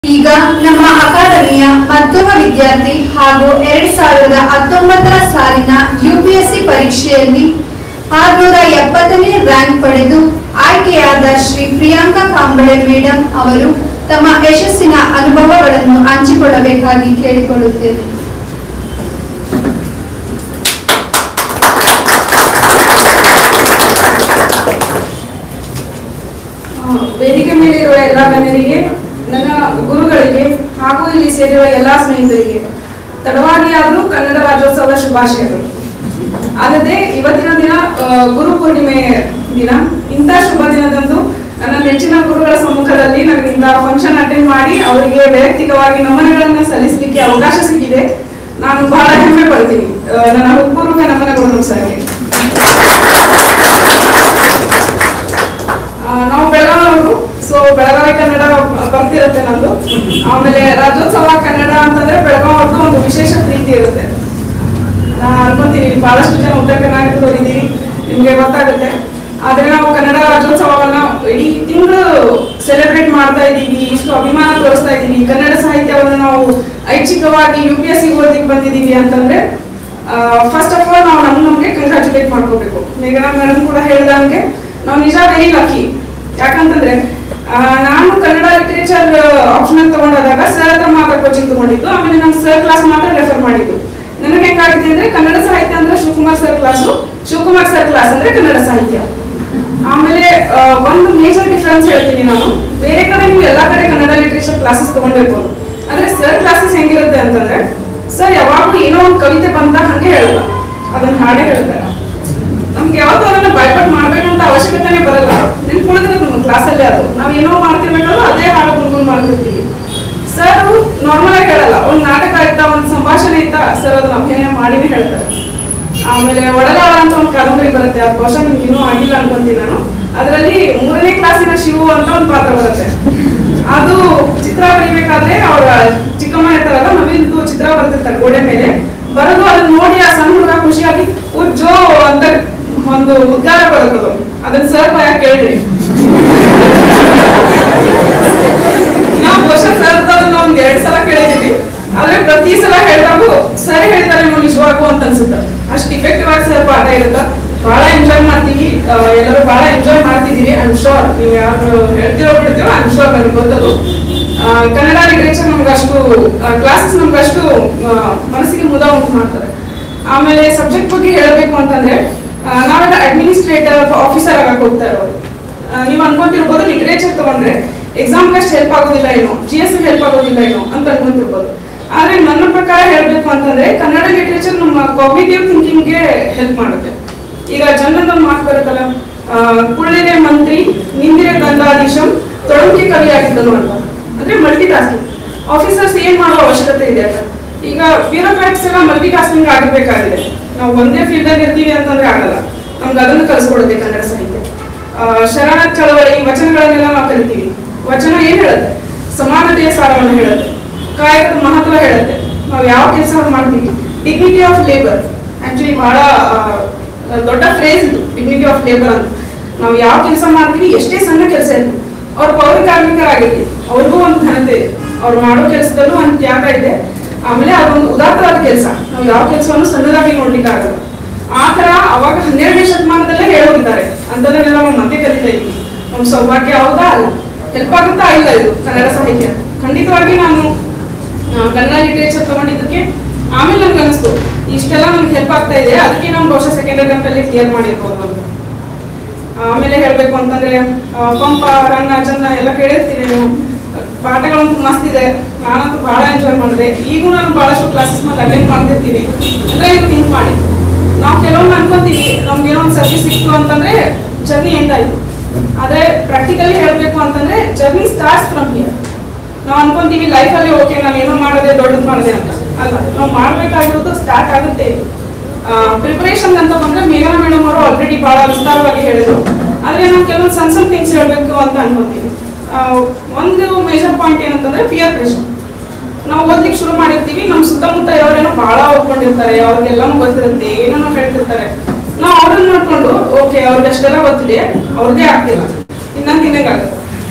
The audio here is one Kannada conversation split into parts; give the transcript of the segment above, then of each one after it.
ಈಗ ನಮ್ಮ ಅಕಾಡೆಮಿಯ ಮತ್ತೊಬ್ಬ ವಿದ್ಯಾರ್ಥಿ ಹಾಗೂ ಎರಡ್ ಸಾವಿರದ ಹತ್ತೊಂಬತ್ತರ ಸಾಲಿನ ಯುಪಿಎಸ್ಸಿ ಪರೀಕ್ಷೆಯಲ್ಲಿ ಆರ್ನೂರ ಎಪ್ಪತ್ತನೇ ರ್ಯಾಂಕ್ ಪಡೆದು ಆಯ್ಕೆಯಾದ ಶ್ರೀ ಪ್ರಿಯಾಂಕಾ ಕಾಂಬಳೆ ಮೇಡಂ ಅವರು ತಮ್ಮ ಯಶಸ್ಸಿನ ಅನುಭವಗಳನ್ನು ಹಂಚಿಕೊಳ್ಳಬೇಕಾಗಿ ಕೇಳಿಕೊಳ್ಳುತ್ತೇನೆ ಆ, ವೇದಿಕೆ ಮೇಲಿರುವ ಎಲ್ಲ ಗಣ್ಯರಿಗೆ ನನ್ನ ಗುರುಗಳಿಗೆ ಹಾಗೂ ಇಲ್ಲಿ ಸೇರಿರುವ ಎಲ್ಲಾ ಸ್ನೇಹಿತರಿಗೆ ತಡವಾಗಿ ಆದರೂ ಕನ್ನಡ ರಾಜ್ಯೋತ್ಸವದ ಶುಭಾಶಯಗಳು ಅಲ್ಲದೆ ಇವತ್ತಿನ ದಿನ ಆ, ಗುರು ಪೂರ್ಣಿಮೆ ದಿನ ಇಂಥ ಶುಭ ದಿನದಂದು ನನ್ನ ನೆಚ್ಚಿನ ಗುರುಗಳ ಸಮ್ಮುಖದಲ್ಲಿ ನನಗೆ ಇಂಥ ಫಂಕ್ಷನ್ ಅಟೆಂಡ್ ಮಾಡಿ ಅವರಿಗೆ ವೈಯಕ್ತಿಕವಾಗಿ ನಮನಗಳನ್ನು ಸಲ್ಲಿಸಲಿಕ್ಕೆ ಅವಕಾಶ ಸಿಕ್ಕಿದೆ ನಾನು ಬಹಳ ಹೆಮ್ಮೆ ಪಡ್ತೀನಿ ಆ, ನನ್ನ ಹೃತ್ಪೂರ್ವಕ ನಮನಗಳು ಸರ್ ಆ, ನಾವು ಬೆಳಗಾವಿಯವರು ಸೊ ಬೆಳಗಾವಿ ಕನ್ನಡ ಬರ್ತಿರುತ್ತೆ ನಂದು ಆಮೇಲೆ ರಾಜ್ಯೋತ್ಸವ ಕನ್ನಡ ಅಂತಂದ್ರೆ ಬೆಳಗಾವಿ ಒಂದು ವಿಶೇಷ ಪ್ರೀತಿ ಇರುತ್ತೆ ನಾನು ಅನ್ಕೊಂತೀನಿ ಇಲ್ಲಿ ಬಹಳಷ್ಟು ಜನ ಉತ್ತರ ಕರ್ನಾಟಕದವ್ರು ಇದ್ದೀರಿ ನಿಮ್ಗೆ ಗೊತ್ತಾಗುತ್ತೆ ಆದ್ರೆ ನಾವು ಕನ್ನಡ ರಾಜ್ಯೋತ್ಸವವನ್ನ ಇಡೀ ತಿಂಗಳು ಸೆಲೆಬ್ರೇಟ್ ಮಾಡ್ತಾ ಇದ್ದೀವಿ ಇಷ್ಟು ಅಭಿಮಾನ ತೋರಿಸ್ತಾ ಇದ್ದೀವಿ ಕನ್ನಡ ಸಾಹಿತ್ಯವನ್ನು ನಾವು ಐಚ್ಛಿಕವಾಗಿ ಯು ಪಿ ಎಸ್ ಸಿ ಓದಿಕ್ ಬಂದಿದ್ದೀವಿ ಅಂತಂದ್ರೆ ಫಸ್ಟ್ ಆಫ್ ಆಲ್ ನಾವು ನಮ್ ನಮ್ಗೆ ಕಂಗ್ರಾಚುಲೇಟ್ ಮಾಡ್ಕೋಬೇಕು ಮೇಘನಾ ಮೇಡಮ್ ಕೂಡ ಹೇಳಿದಂಗೆ ನಾವು ನಿಜ ವೆರಿ ಲಕ್ಕಿ ಯಾಕಂತಂದ್ರೆ ಆ, ನಾನು ಕನ್ನಡ ಲಿಟರೇಚರ್ ಆಪ್ಷನಲ್ ತಗೊಂಡಾಗ ಸರ್ ಹತ್ರ ಮಾತ್ರ ಕೋಚಿಂಗ್ ತಗೊಂಡಿದ್ದು ಆಮೇಲೆ ನಮ್ ಸರ್ ಕ್ಲಾಸ್ ಮಾತ್ರ ರೆಫರ್ ಮಾಡಿದ್ದು ನನಗೆ ಹೆಂಗಾಗಿದೆ ಅಂದ್ರೆ ಕನ್ನಡ ಸಾಹಿತ್ಯ ಅಂದ್ರೆ Shivakumar sir class Shivakumar sir class ಅಂದ್ರೆ ಕನ್ನಡ ಸಾಹಿತ್ಯ ಆಮೇಲೆ ಆ, ಒಂದು ಮೇಜರ್ ಡಿಫ್ರೆನ್ಸ್ ಹೇಳ್ತೀನಿ ನಾನು ಬೇರೆ ಕಡೆ ನೀವು ಎಲ್ಲಾ ಕಡೆ ಕನ್ನಡ ಲಿಟರೇಚರ್ ಕ್ಲಾಸಸ್ ತಗೊಂಡಿರ್ಬೋದು ಆದ್ರೆ ಸರ್ ಕ್ಲಾಸಸ್ ಹೆಂಗಿರುತ್ತೆ ಅಂತಂದ್ರೆ ಸರ್ ಯಾವಾಗ್ಲೂ ಏನೋ ಒಂದು ಕವಿತೆ ಬಂದ ಹಂಗೆ ಹೇಳಲ್ಲ ಅದನ್ನ ಹಾಡೇ ಹೇಳ್ತಾರೆ ನಮ್ಗೆ ಯಾವತ್ತೂ ಅದನ್ನ ಬೈಪಟ್ ಮಾಡ್ಬೇಕಂತ ಅವಶ್ಯಕತೆನೇ ಬರಲ್ಲ ನೆನ್ಕೊಳ್ಳೋದ್ರೆ ನಮ್ಮ ಕ್ಲಾಸಲ್ಲೇ ಅದು ನಾವ್ ಏನೋ ಮಾಡ್ತಿರ್ಬೇಕಲ್ಲ ಅದೇ ಹಾಡು ಗುನ್ಗುನ್ ಮಾಡ್ತಿರ್ತೀವಿ ಸರ್ ನಾರ್ಮಲ್ ಆಗಿ ಹೇಳಲ್ಲ ಒಂದ್ ನಾಟಕ ಇತ್ತ ಒಂದ್ ಸಂಭಾಷಣೆ ಇತ್ತ ಸರ್ ಅದನ್ನ ಅಭಿನಯ ಮಾಡಿನೇ ಹೇಳ್ತಾರೆ ಆಮೇಲೆ ಒಡಲಾಳ ಅಂತ ಒಂದು ಕಾದಂಬರಿ ಬರುತ್ತೆ ಅದು ಬಹುಶಃ ನಿಮ್ಗೆ ಇನ್ನೂ ಆಗಿಲ್ಲ ಅನ್ಕೊಂತೀನಿ ನಾನು ಅದರಲ್ಲಿ ಮೂರನೇ ಕ್ಲಾಸಿನ ಶಿವು ಅಂತ ಒಂದು ಪಾತ್ರ ಬರುತ್ತೆ ಅದು ಚಿತ್ರ ಬರೀಬೇಕಾದ್ರೆ ಅವ್ರ ಚಿಕ್ಕಮ್ಮ ಇರ್ತಾರಲ್ಲ ನವಿಲ್ದು ಚಿತ್ರ ಬರ್ತಿರ್ತಾರೆ ಗೋಡೆ ಮೇಲೆ ಬರೋದು ಅದನ್ನ ನೋಡಿ ಆ ಸಣ್ಣ ಹುಡುಗ ಖುಷಿಯಾಗಿ ಉಜ್ಜೋ ಅಂತ ಒಂದು ಉದ್ಗಾರ ಬರುತ್ತದು ಅದನ್ನ ಸರ್ ಭಯ ಕೇಳ್ರಿ ನಾವು ವರ್ಷ ಸರ್ ಅದನ್ನ ಒಂದ್ ಎರಡ್ ಸಲ ಕೇಳಿದೀವಿ ಆದ್ರೆ ಪ್ರತಿ ಸಲ ಹೇಳಿದಾಗೂ ಸರಿ ಹೇಳ್ತಾರೆ ನೀವು ನಿಜವಾಗೂ ಅಂತ ಅನ್ಸುತ್ತೆ ಅಷ್ಟು ಇಫೆಕ್ಟಿವ್ ಆಗಿ ಸರ್ ಪಾಠ ಇರುತ್ತೆ ಬಹಳ ಎಂಜಾಯ್ ಮಾಡ್ತೀವಿ ಆ, ಎಲ್ಲರೂ ಬಹಳ ಎಂಜಾಯ್ ಮಾಡ್ತಿದೀವಿ ಐ ಶೋರ್ ನೀವು ಯಾರು ಹೇಳ್ತಿರೋ ಬಿಡ್ತೀರೋ ಐ ಶೋರ್ ನನಗೆ ಗೊತ್ತದು ಆ, ಕನ್ನಡ ಲಿಟರೇಚರ್ ನಮ್ಗೆ ಅಷ್ಟು ಕ್ಲಾಸಸ್ ನಮ್ಗೆ ಅಷ್ಟು ಆ, ಮನಸ್ಸಿಗೆ ಮುದ ಉಂಟು ಮಾಡ್ತಾರೆ ಆಮೇಲೆ ಸಬ್ಜೆಕ್ಟ್ ಬಗ್ಗೆ ಹೇಳಬೇಕು ಅಂತಂದ್ರೆ ಆ, ನಾವೆಲ್ಲ ಅಡ್ಮಿನಿಸ್ಟ್ರೇಟರ್ ಆಫೀಸರ್ ಆಗಕ್ಕೆ ಹೋಗ್ತಾ ಇರೋರು ಆ, ನೀವು ಅನ್ಕೊಂತಿರ್ಬೋದು ಲಿಟರೇಚರ್ ತಗೊಂಡ್ರೆ ಎಕ್ಸಾಮ್ಗೆ ಅಷ್ಟು ಹೆಲ್ಪ್ ಆಗೋದಿಲ್ಲ ಏನೋ ಜಿ ಎಸ್ ಹೆಲ್ಪ್ ಆಗೋದಿಲ್ಲ ಏನೋ ಅಂತ ಅನ್ಕೊಂತಿರ್ಬೋದು ಆದ್ರೆ ನನ್ನ ಪ್ರಕಾರ ಹೇಳ್ಬೇಕು ಅಂತಂದ್ರೆ ಕನ್ನಡ ಲಿಟರೇಚರ್ ನಮ್ಮ ಕಾಗ್ನಿಟಿವ್ ಥಿಂಕಿಂಗ್ಗೆ ಹೆಲ್ಪ್ ಮಾಡುತ್ತೆ ಈಗ ಜನರಲ್ ಮಾತು ಬರುತ್ತಲ್ಲ ಆ, ಕುಳ್ಳಿರೆ ಮಂತ್ರಿ ನಿಂದಿರೆ ಗಂಗಾಧೀಶಂ ತೊಡಂಗಿ ಕವಿ ಆಗಿದ್ದನು ಅಂತ ಅಂದ್ರೆ ಮಲ್ಟಿ ಟಾಸ್ಕಿಂಗ್ ಆಫೀಸರ್ಸ್ ಏನ್ ಮಾಡೋ ಅವಶ್ಯಕತೆ ಇದೆ ಅಂತ ಈಗ ಬ್ಯೂರೋಕ್ರಾಟ್ಸ್ ಎಲ್ಲ ಮಲ್ಟಿ ಟಾಸ್ಕಿಂಗ್ ಆಗಿರ್ಬೇಕಾಗಿದೆ ನಾವು ಒಂದೇ ಫೀಲ್ಡ್ ಆಗಿ ಇರ್ತೀವಿ ಅಂತಂದ್ರೆ ಆಗಲ್ಲ ನಮ್ಗೆ ಅದನ್ನು ಕಲಿಸ್ಕೊಡುತ್ತೆ ಕನ್ನಡ ಸಾಹಿತ್ಯ ಆ, ಶರಣ ಚಳವಳಿ ವಚನಗಳನ್ನೆಲ್ಲ ನಾವು ಕಲಿತೀವಿ ವಚನ ಏನ್ ಹೇಳುತ್ತೆ ಸಮಾನತೆಯ ಸಾರವನ್ನು ಹೇಳುತ್ತೆ ಕಾಯಕದ ಮಹತ್ವ ಹೇಳುತ್ತೆ ನಾವು ಯಾವ ಕೆಲಸ ಮಾಡ್ತೀವಿ ಡಿಗ್ನಿಟಿ ಆಫ್ ಲೇಬರ್ ಆಕ್ಚುಲಿ ಬಹಳ ಆ, ದೊಡ್ಡ ಫ್ರೇಸ್ ಇದು ಡಿಗ್ನಿಟಿ ಆಫ್ ಲೇಬರ್ ಅಂತ ನಾವು ಯಾವ ಕೆಲಸ ಮಾಡ್ತೀವಿ ಎಷ್ಟೇ ಸಣ್ಣ ಕೆಲಸ ಇರಲಿ ಅವ್ರು ಪೌರ ಕಾರ್ಮಿಕರಾಗಿರ್ಲಿ ಅವ್ರಿಗೂ ಒಂದು ಘನತೆ ಇದೆ ಅವ್ರು ಮಾಡೋ ಕೆಲಸದಲ್ಲೂ ಒಂದು ತ್ಯಾಗ ಇದೆ ಆಮೇಲೆ ಅದೊಂದು ಉದಾತ್ತವಾದ ಕೆಲಸ ನಾವು ಯಾವ ಕೆಲಸವನ್ನು ಸಣ್ಣದಾಗಿ ನೋಡ್ಲಿಕ್ಕೆ ಆಗಲ್ಲ ಆ ತರ ಅವಾಗ ಹನ್ನೆರಡನೇ ಶತಮಾನದಲ್ಲೇ ಹೇಳೋಗಿದ್ದಾರೆ ಅಂತದನ್ನೆಲ್ಲ ನಾವು ಮತ್ತೆ ಕಲಿತಾ ಇದ್ದೀವಿ ನಮ್ಮ ಸೌಭಾಗ್ಯ ಹೌದಾ ಅಲ್ಲ ಹೆಲ್ಪ್ ಆಗುತ್ತಾ ಇಲ್ಲ ಇದು ಕನ್ನಡ ಸಾಹಿತ್ಯ ಖಂಡಿತವಾಗಿ ನಾನು ಆ, ಕನ್ನಡ ಲಿಟರೇಚರ್ ತಗೊಂಡಿದ್ದಕ್ಕೆ ಆಮೇಲೆ ನನ್ಗೆ ಅನಿಸ್ತು ಇಷ್ಟೆಲ್ಲ ನಮ್ಗೆ ಹೆಲ್ಪ್ ಆಗ್ತಾ ಇದೆ ಅದಕ್ಕೆ ನಾವು ಬಹುಶಃ ಸೆಕೆಂಡ್ ಅಟೆಂಪ್ಟ್ ಅಲ್ಲಿ ಕ್ಲಿಯರ್ ಮಾಡಿರ್ಬೋದು ಅಂತ ಆಮೇಲೆ ಹೇಳ್ಬೇಕು ಅಂತಂದ್ರೆ ಆ, ಪಂಪ ರಂಗ ಚಂದ ಎಲ್ಲ ಕೇಳಿರ್ತೀನಿ ನೀವು ಪಾಠಗಳಂತೂ ಮಸ್ತ್ ಇದೆ ನಾನಂತೂ ಬಹಳ ಎಂಜಾಯ್ ಮಾಡಿದೆ ಈಗೂ ನಾನು ಬಹಳಷ್ಟು ಕ್ಲಾಸಸ್ ನಲ್ಲಿ ಅಟೆಂಡ್ ಮಾಡ್ತಿರ್ತೀನಿ ಅಂದ್ರೆ ಇದು ಥಿಂಕ್ ಮಾಡಿ ನಾವು ಕೆಲವೊಮ್ಮೆ ಅನ್ಕೊಂತೀವಿ ನಮ್ಗೆ ಏನೋ ಒಂದು ಸರ್ವಿಸ್ ಸಿಕ್ತು ಅಂತಂದ್ರೆ ಜರ್ನಿ ಎಂಡ್ ಆಯ್ತು ಆದ್ರೆ ಪ್ರಾಕ್ಟಿಕಲಿ ಹೇಳ್ಬೇಕು ಅಂತಂದ್ರೆ ಜರ್ನಿ ಸ್ಟಾರ್ಟ್ಸ್ ಫ್ರಮ್ ಹಿಯರ್ ನಾವು ಅನ್ಕೊಂತೀವಿ ಲೈಫ್ ಅಲ್ಲಿ ಓಕೆ ನಾನು ಏನೋ ಮಾಡೋದೇ ದೊಡ್ಡದು ಮಾಡಿದೆ ಅಂತ ಅಲ್ಲ ನಾವು ಮಾಡ್ಬೇಕಾಗಿರೋದು ಸ್ಟಾರ್ಟ್ ಆಗುತ್ತೆ ಪ್ರಿಪರೇಷನ್ ಅಂತ ಬಂದ್ರೆ ಮೇಘನಾ ಮೇಡಮ್ ಅವರು ಆಲ್ರೆಡಿ ಬಹಳ ವಿಸ್ತಾರವಾಗಿ ಹೇಳಿದ್ರು ಆದ್ರೆ ನಾವು ಕೆಲವೊಂದು ಸಣ್ಣ ಸಣ್ಣ ಥಿಂಗ್ಸ್ ಹೇಳ್ಬೇಕು ಅಂತ ಅನ್ಕೊಂತೀವಿ ಆ, ಒಂದು ಮೇಜರ್ ಪಾಯಿಂಟ್ ಏನಂತಂದ್ರೆ ಫಿಯರ್ ಪ್ರೆಷರ್ ನಾವು ಓದ್ಲಿಕ್ಕೆ ಶುರು ಮಾಡಿರ್ತೀವಿ ನಮ್ಮ ಸುತ್ತಮುತ್ತ ಯಾರೇನೋ ಬಹಳ ಓದ್ಕೊಂಡಿರ್ತಾರೆ ಅವ್ರಿಗೆಲ್ಲಾನು ಗೊತ್ತಿರುತ್ತೆ ಏನೇನೋ ಹೇಳ್ತಿರ್ತಾರೆ ನಾವು ಅವ್ರನ್ನ ನೋಡ್ಕೊಂಡು ಓಕೆ ಅವ್ರಿಗೆ ಅಷ್ಟೆಲ್ಲ ಗೊತ್ತಿದೆ ಅವ್ರದ್ದೇ ಆಗ್ತಿಲ್ಲ ಇನ್ನೊಂದು ದಿನಕ್ಕಾಗುತ್ತೆ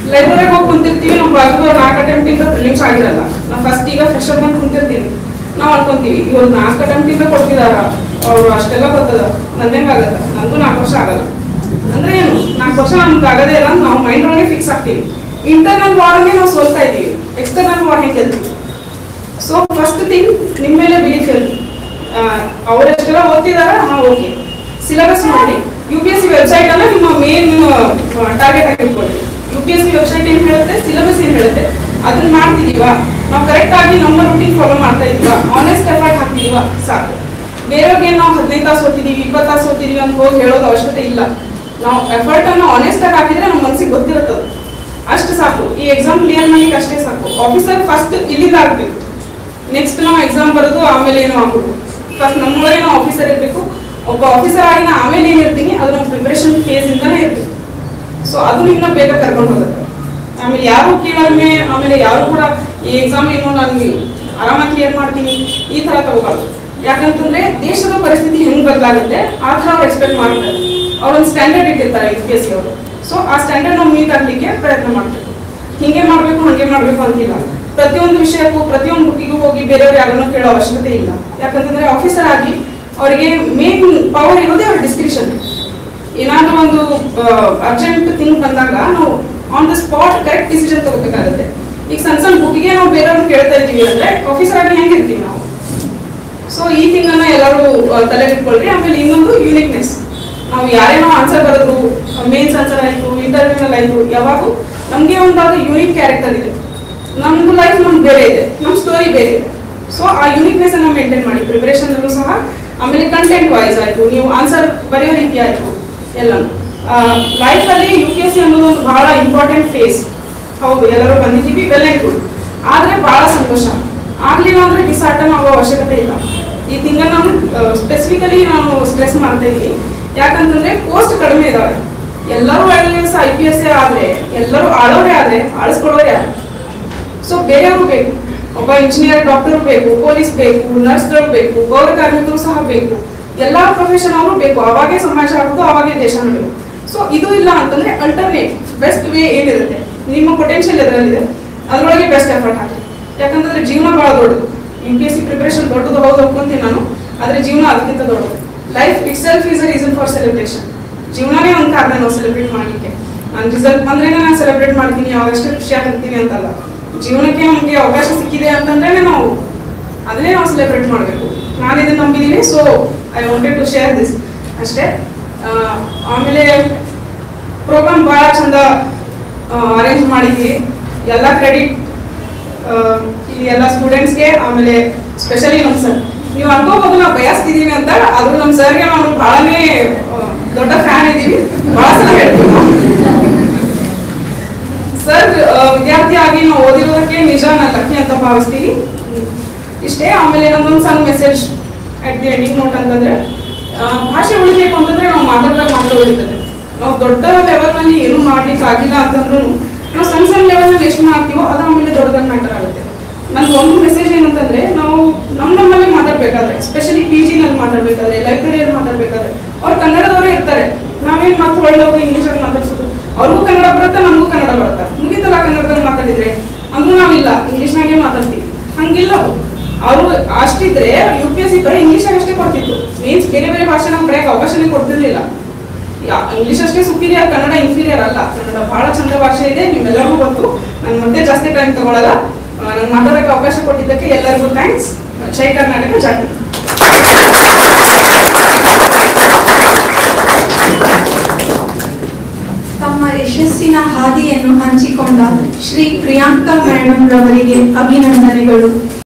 ಲೈಬ್ರರಿಗೆ ಹೋಗಿ ಕುಂತಿರ್ತೀವಿ ನಾವು ಬಾಜು ನಾಲ್ಕು ಅಟೆಂಪ್ಟ್ ಇಂದ ಪ್ರಿಲಿಮ್ಸ್ ಆಗಿರಲ್ಲ ನಾವು ಫಸ್ಟ್ ಈಗ ಫ್ರೆಶರ್ ಬಂದು ಕುಂತಿರ್ತೀವಿ ನಾವು ಅನ್ಕೊಂತೀವಿ ಇವ್ರು ನಾಲ್ಕು ಅಟೆಂಪ್ಟ್ ಇಂದ ಕೊಡ್ತಿದಾರ ಅವ್ರು ಅಷ್ಟೆಲ್ಲ ಗೊತ್ತದ ನಂದೇಂಗ್ ಆಗತ್ತ ನಂಗೂ ನಾಲ್ಕು ವರ್ಷ ಆಗಲ್ಲ ಅಂದ್ರೆ ಏನು ನಾಲ್ಕು ವರ್ಷ ನಮ್ಗೆ ಆಗದೇ ಇಲ್ಲ ಅಂತ ನಾವು ಮೈಂಡ್ ಒಳಗೆ ಫಿಕ್ಸ್ ಆಗ್ತೀವಿ ಇಂಟರ್ನಲ್ ವಾರ್ಗೆ ನಾವು ಸೋಲ್ತಾ ಇದೀವಿ ಎಕ್ಸ್ಟರ್ನಲ್ ವಾರ್ ಹೆಂಗೆ ಗೆಲ್ತೀವಿ ಸೊ ಫಸ್ಟ್ ಥಿಂಗ್ ನಿಮ್ಮ ಮೇಲೆ ಬಿಲೀಫ್ ಇರಲಿ ಅವರೆಷ್ಟೆಲ್ಲ ಓದ್ತಿದಾರ ಹಾ ಓಕೆ ಸಿಲೆಬಸ್ ನೋಡಿ U P S C website ಅನ್ನ ನಿಮ್ಮ ಮೇನ್ ಟಾರ್ಗೆಟ್ ಆಗಿ ಇಟ್ಕೊಳ್ಳಿ U P S C website ಏನ್ ಹೇಳುತ್ತೆ ಸಿಲೆಬಸ್ ಏನ್ ಹೇಳುತ್ತೆ ಅದನ್ನ ಮಾಡ್ತಿದೀವಾ ನಾವು ಕರೆಕ್ಟ್ ಆಗಿ ನಮ್ಮ ರೂಟೀನ್ ಫಾಲೋ ಮಾಡ್ತಾ ಇದೀವಾ ಆನೆಸ್ಟ್ ಎಫರ್ಟ್ ಹಾಕ್ತಿದೀವಾ ಸಾಕು ಬೇರೆಯವ್ರಿಗೆ ನಾವು ಹದಿನೈದು ತಾಸು ಓದ್ತಿದೀವಿ ಇಪ್ಪತ್ತು ತಾಸು ಓದ್ತಿದೀವಿ ಅಂತ ಹೋಗಿ ಹೇಳೋದು ಅವಶ್ಯಕತೆ ಇಲ್ಲ ನಾವು ಎಫರ್ಟ್ ಅನ್ನು ಆನೆಸ್ಟ್ ಆಗಿ ಹಾಕಿದ್ರೆ ನಮ್ಮ ಮನಸ್ಸಿಗೆ ಗೊತ್ತಿರುತ್ತದೆ ಅಷ್ಟು ಸಾಕು ಈ ಎಕ್ಸಾಮ್ ಕ್ಲಿಯರ್ ಮಾಡ್ಲಿಕ್ಕೆ ಅಷ್ಟೇ ಸಾಕು ಆಫೀಸರ್ ಫಸ್ಟ್ ಇಲ್ಲಿಂದ ಆಗ್ಬೇಕು ನೆಕ್ಸ್ಟ್ ನಾವು ಎಕ್ಸಾಮ್ ಬರೋದು ಆಮೇಲೆ ಏನು ಆಗ್ಬೇಕು ಫಸ್ಟ್ ನಮ್ಮೊಳಗೆ ನಾವು ಆಫೀಸರ್ ಇರಬೇಕು ಒಬ್ಬ ಆಫೀಸರ್ ಆಗಿ ನಾ ಆಮೇಲೆ ಏನಿರ್ತೀನಿ ಅದು ನಮ್ಮ ಪ್ರಿಪರೇಷನ್ ಫೇಸ್ ಇಂದಾನೆ ಇರ್ಬೇಕು ಸೊ ಅದು ನಿಮ್ಮನ್ನ ಬೇಗ ಕರ್ಕೊಂಡು ಹೋಗುತ್ತೆ ಆಮೇಲೆ ಯಾರು ಕೀಳರಿಮೆ ಆಮೇಲೆ ಯಾರು ಕೂಡ ಈ ಎಕ್ಸಾಮ್ ಏನು ನಾನು ಆರಾಮಾಗಿ ಕ್ಲಿಯರ್ ಮಾಡ್ತೀನಿ ಈ ತರ ತಗೋಬಾರ್ದು ಯಾಕಂತಂದ್ರೆ ದೇಶದ ಪರಿಸ್ಥಿತಿ ಹೆಂಗ್ ಬದಲಾಗುತ್ತೆ ಆ ತರ ಅವ್ರು ಎಕ್ಸ್ಪೆಕ್ಟ್ ಮಾಡ್ತಾರೆ ಅವ್ರೊಂದು ಸ್ಟ್ಯಾಂಡರ್ಡ್ ಇಟ್ಟಿರ್ತಾರೆ ಯು ಪಿ ಎಸ್ ಸಿ ಅವರು ಸೊ ಆ ಸ್ಟ್ಯಾಂಡರ್ಡ್ ನಾವು ಮೀಟ್ ಆಗ್ಲಿಕ್ಕೆ ಪ್ರಯತ್ನ ಮಾಡ್ಬೇಕು ಹಿಂಗೆ ಮಾಡ್ಬೇಕು ಹಂಗೆ ಮಾಡ್ಬೇಕು ಅಂತಿಲ್ಲ ಪ್ರತಿಯೊಂದು ವಿಷಯಕ್ಕೂ ಪ್ರತಿಯೊಂದು ಬುಕ್ಕಿಗೂ ಹೋಗಿ ಬೇರೆಯವ್ರು ಯಾರನ್ನೂ ಕೇಳೋ ಅವಶ್ಯಕತೆ ಇಲ್ಲ ಯಾಕಂತಂದ್ರೆ ಆಫೀಸರ್ ಆಗಿ ಅವರಿಗೆ ಮೇನ್ ಪವರ್ ಇರೋದೇ ಅವ್ರ ಡಿಸ್ಕ್ರಿಪ್ಷನ್ ಏನಾದ್ರೂ ಒಂದು ಅರ್ಜೆಂಟ್ ಥಿಂಗ್ ಬಂದಾಗ ನಾವು on the spot correct decision ತಗೋಬೇಕಾಗುತ್ತೆ ಈಗ ಸಣ್ಣ ಸಣ್ಣ ಬುಕ್ಕಿಗೆ ನಾವು ಬೇರೆಯವ್ರನ್ನ ಕೇಳ್ತಾ ಇದ್ದೀವಿ ಅಂದ್ರೆ ಆಫೀಸರ್ ಆಗಿ ಹೆಂಗಿರ್ತೀವಿ ನಾವು ಸೊ ಈ ಥಿಂಗ್ ಅನ್ನ ಎಲ್ಲರೂ ತಲೆಗಿಟ್ಕೊಳ್ರಿ ಆಮೇಲೆ ಇನ್ನೊಂದು ಯೂನಿಕ್ನೆಸ್ ನಾವು ಯಾರೇನೋ ಆನ್ಸರ್ ಬರೆದ್ರು ಮೇನ್ಸ್ ಆನ್ಸರ್ ಆಯ್ತು ಇಂಟರ್ವ್ಯೂನಲ್ಲಿ ಆಯ್ತು ಯಾವಾಗೂ ನಮ್ಗೆ ಒಂದಾದ ಯೂನಿಕ್ ಕ್ಯಾರೆಕ್ಟರ್ ಇದೆ ನಮ್ದು ಲೈಫ್ ನಮ್ಗೆ ಬೇರೆ ಇದೆ ನಮ್ಮ ಸ್ಟೋರಿ ಬೇರೆ ಇದೆ ಸೊ ಆ ಯೂನಿಕ್ನೆಸ್ ಅನ್ನ ಮೇಂಟೈನ್ ಮಾಡಿ ಪ್ರಿಪರೇಷನ್ ಅಲ್ಲೂ ಸಹ ಆಮೇಲೆ ಕಂಟೆಂಟ್ ವೈಸ್ ಆಯ್ತು ನೀವು ಆನ್ಸರ್ ಬರೆಯೋ ರೀತಿ ಆಯ್ತು ಎಲ್ಲಾನು ಲೈಫ್ ಅಲ್ಲಿ ಯು ಪಿ ಎಸ್ ಸಿ ಅನ್ನೋದು ಒಂದು ಬಹಳ ಇಂಪಾರ್ಟೆಂಟ್ ಫೇಸ್ ಹೌದು ಎಲ್ಲರೂ ಬಂದಿದ್ದೀವಿ ವೆಲ್ ಅಂಡ್ ಗುಡ್ ಆದ್ರೆ ಬಹಳ ಸಂತೋಷ ಆಗ್ಲಿಲ್ಲ ಅಂದ್ರೆ ಡಿಸಾರ್ಟನ್ ಆಗೋ ಅವಶ್ಯಕತೆ ಇಲ್ಲ ಈ ತಿಂಗಳ ನಾನು ಸ್ಪೆಸಿಫಿಕಲಿ ನಾನು ಸ್ಟ್ರೆಸ್ ಮಾಡ್ತಾ ಇದ್ದೀನಿ ಯಾಕಂತಂದ್ರೆ ಪೋಸ್ಟ್ ಕಡಿಮೆ ಇದಾವೆ ಎಲ್ಲರೂ I S I P S ಆದ್ರೆ ಎಲ್ಲರೂ ಆಳೋರೇ ಆದ್ರೆ ಆಳಿಸ್ಕೊಳ್ಳೋರೇ ಯಾರು ಸೊ ಬೇರೆಯವರು ಬೇಕು ಒಬ್ಬ ಇಂಜಿನಿಯರ್ ಡಾಕ್ಟರ್ ಬೇಕು ಪೊಲೀಸ್ ಬೇಕು ನರ್ಸ್ಗಳು ಬೇಕು ಪೌರ ಕಾರ್ಮಿಕರು ಸಹ ಬೇಕು ಎಲ್ಲಾ ಪ್ರೊಫೆಷನ್ ಅವರು ಬೇಕು ಅವಾಗೇ ಸಮಾಜ ಆಗೋದು ಅವಾಗೇ ದೇಶ ನಡೆಯೋದು ಸೊ ಇದು ಇಲ್ಲ ಅಂತಂದ್ರೆ ಅಲ್ಟರ್ನೇಟ್ ಬೆಸ್ಟ್ ವೇ ಏನಿರುತ್ತೆ ನಿಮ್ಮ ಪೊಟೆನ್ಷಿಯಲ್ ಎದರಲ್ಲಿದೆ ಅದರೊಳಗೆ ಬೆಸ್ಟ್ ಎಫರ್ಟ್ ಹಾಕಿ ಯಾಕಂತಂದ್ರೆ ಜೀವನ ಬಹಳ ದೊಡ್ಡದು U P S C preparation ದೊಡ್ಡದು ಹೌದು ಒಪ್ಕೊಂತೀನಿ ನಾನು ಆದ್ರೆ ಜೀವನ ಅದಕ್ಕಿಂತ ದೊಡ್ಡದು life itself is a reason for celebration ಜೀವನನೇ ಒಂದು ಕಾರಣ ನಾವು ಸೆಲೆಬ್ರೇಟ್ ಮಾಡ್ಲಿಕ್ಕೆ ನಾನು ರಿಸಲ್ಟ್ ಬಂದ್ರೆ ನಾನು ಸೆಲೆಬ್ರೇಟ್ ಮಾಡ್ತೀನಿ ಯಾವಾಗಷ್ಟು ಖುಷಿ ಆಗ್ತೀನಿ ಅಂತಲ್ಲ ಜೀವನಕ್ಕೆ ನಮಗೆ ಅವಕಾಶ ಸಿಕ್ಕಿದೆ ಅಂತಂದ್ರೆ ನಾವು ಅದನ್ನೇ ನಾವು ಸೆಲೆಬ್ರೇಟ್ ಮಾಡಬೇಕು ನಾನು ಇದನ್ನ ನಂಬಿದ್ದೀನಿ so I wanted to share this ಅಷ್ಟೇ ಆ, ಆಮೇಲೆ ಪ್ರೋಗ್ರಾಮ್ ಬಹಳ ಚಂದ ಅರೇಂಜ್ ಮಾಡಿದ್ವಿ ಎಲ್ಲ ಕ್ರೆಡಿಟ್ ಇಲ್ಲಿ ಎಲ್ಲ ಸ್ಟೂಡೆಂಟ್ಸ್ಗೆ ಆಮೇಲೆ ಸ್ಪೆಷಲಿ ನಮ್ಮ ಸರ್ ನೀವು ಅನ್ಕೋಬಹುದು ನಾವು ಬಯಸ್ತಿದೀವಿ ಅಂತ ಆದ್ರೂ ನಮ್ಮ ಸರ್ಗೆ ನಾವು ಬಹಳನೇ ಆ, ದೊಡ್ಡ ಫ್ಯಾನ್ ಇದ್ದೀವಿ ಬಹಳ ಸಲ ಹೇಳ್ತೀವಿ ನಾವು. ಸರ್ ವಿದ್ಯಾರ್ಥಿಯಾಗಿ ನಾವು ಓದಿರೋದಕ್ಕೆ ನಿಜ ನಾನು ಲಕ್ಕಿ ಅಂತ ಭಾವಿಸ್ತೀನಿ ಇಷ್ಟೇ ಆಮೇಲೆ ನಮ್ದೊಂದು ಸಣ್ಣ message at the ending note ಅಂತಂದ್ರೆ ಆ, ಭಾಷೆ ಉಳಿಬೇಕು ಅಂತಂದ್ರೆ ನಾವು ಮಾತಾಡಿದಾಗ ಮಾತ್ರ ಉಳಿತದೆ ನಾವು ದೊಡ್ಡ ಲೆವೆಲ್ ನಲ್ಲಿ ಏನು ಮಾಡ್ಲಿಕ್ಕೆ ಆಗಿಲ್ಲ ಅಂತಂದ್ರೂ ನಾವು ಸಣ್ಣ ಸಣ್ಣ ಲೆವೆಲ್ ನಲ್ಲಿ ಎಷ್ಟು ಮಾಡ್ತೀವೋ ಅದು ಆಮೇಲೆ ದೊಡ್ಡದಾಗಿ ಮ್ಯಾಟರ್ ಆಗುತ್ತೆ ನನ್ಗೆ ಒಂದು ಮೆಸೇಜ್ ಏನಂತಂದ್ರೆ ನಾವು ನಮ್ಮ ನಮ್ಮಲ್ಲಿ ಮಾತಾಡ್ಬೇಕಾದ್ರೆ ಸ್ಪೆಷಲಿ ಪಿ ಜಿ ನಲ್ಲಿ ಮಾತಾಡ್ಬೇಕಾದ್ರೆ ಲೈಬ್ರರಿಯಲ್ಲಿ ಮಾತಾಡ್ಬೇಕಾದ್ರೆ ಅವ್ರು ಕನ್ನಡದವರೇ ಇರ್ತಾರೆ ನಾವೇನ್ ಮಾತು ಒಳ್ಳೆಯವರು ಇಂಗ್ಲಿಷ್ ಅಲ್ಲಿ ಮಾತಾಡ್ಸೋದು ಅವ್ರಿಗೂ ಕನ್ನಡ ಬರುತ್ತೆ ನಮಗೂ ಕನ್ನಡ ಬರುತ್ತೆ ಮುಗಿತಲ್ಲ ಕನ್ನಡದಲ್ಲಿ ಮಾತಾಡಿದ್ರೆ ಅಂದ್ರೂ ನಾವಿಲ್ಲ ಇಂಗ್ಲಿಷ್ನಾಗೆ ಮಾತಾಡ್ತೀವಿ ಹಂಗಿಲ್ಲ ಅವರು ಅಷ್ಟಿದ್ರೆ ಯು ಪಿ ಎಸ್ ಸಿ ಬರೀ ಇಂಗ್ಲಿಷ್ ಅಷ್ಟೇ ಕೊಡ್ತಿತ್ತು ಮೀನ್ಸ್ ಬೇರೆ ಬೇರೆ ಭಾಷೆ ನಮ್ಗೆ ಬರೆಯಕ್ಕೆ ಅವಕಾಶನೇ ಕೊಡ್ತಿರ್ಲಿಲ್ಲ ಇಂಗ್ಲಿಷ್ ಅಷ್ಟೇ ಸುಪೀರಿಯರ್ ಕನ್ನಡ ಇನ್ಫೀರಿಯರ್ ಅಲ್ಲ ಕನ್ನಡ ಬಹಳ ಚಂದ ಭಾಷೆ ಇದೆ ನಿಮ್ಮೆಲ್ಲರಿಗೂ ಗೊತ್ತು ನಾನು ಮತ್ತೆ ಜಾಸ್ತಿ ಟೈಮ್ ತಗೊಳ್ಳಲ್ಲ ನಂಗೆ ಮಾತಾಡೋಕೆ ಅವಕಾಶ ಕೊಟ್ಟಿದ್ದಕ್ಕೆ ಎಲ್ಲರಿಗೂ ಥ್ಯಾಂಕ್ಸ್ ಜೈ ಕರ್ನಾಟಕ ಜಾತಿ ತಮ್ಮ ಯಶಸ್ಸಿನ ಹಾದಿಯನ್ನು ಹಂಚಿಕೊಂಡ ಶ್ರೀ ಪ್ರಿಯಾಂಕಾ ಮೇಡಮ್ ರವರಿಗೆ ಅಭಿನಂದನೆಗಳು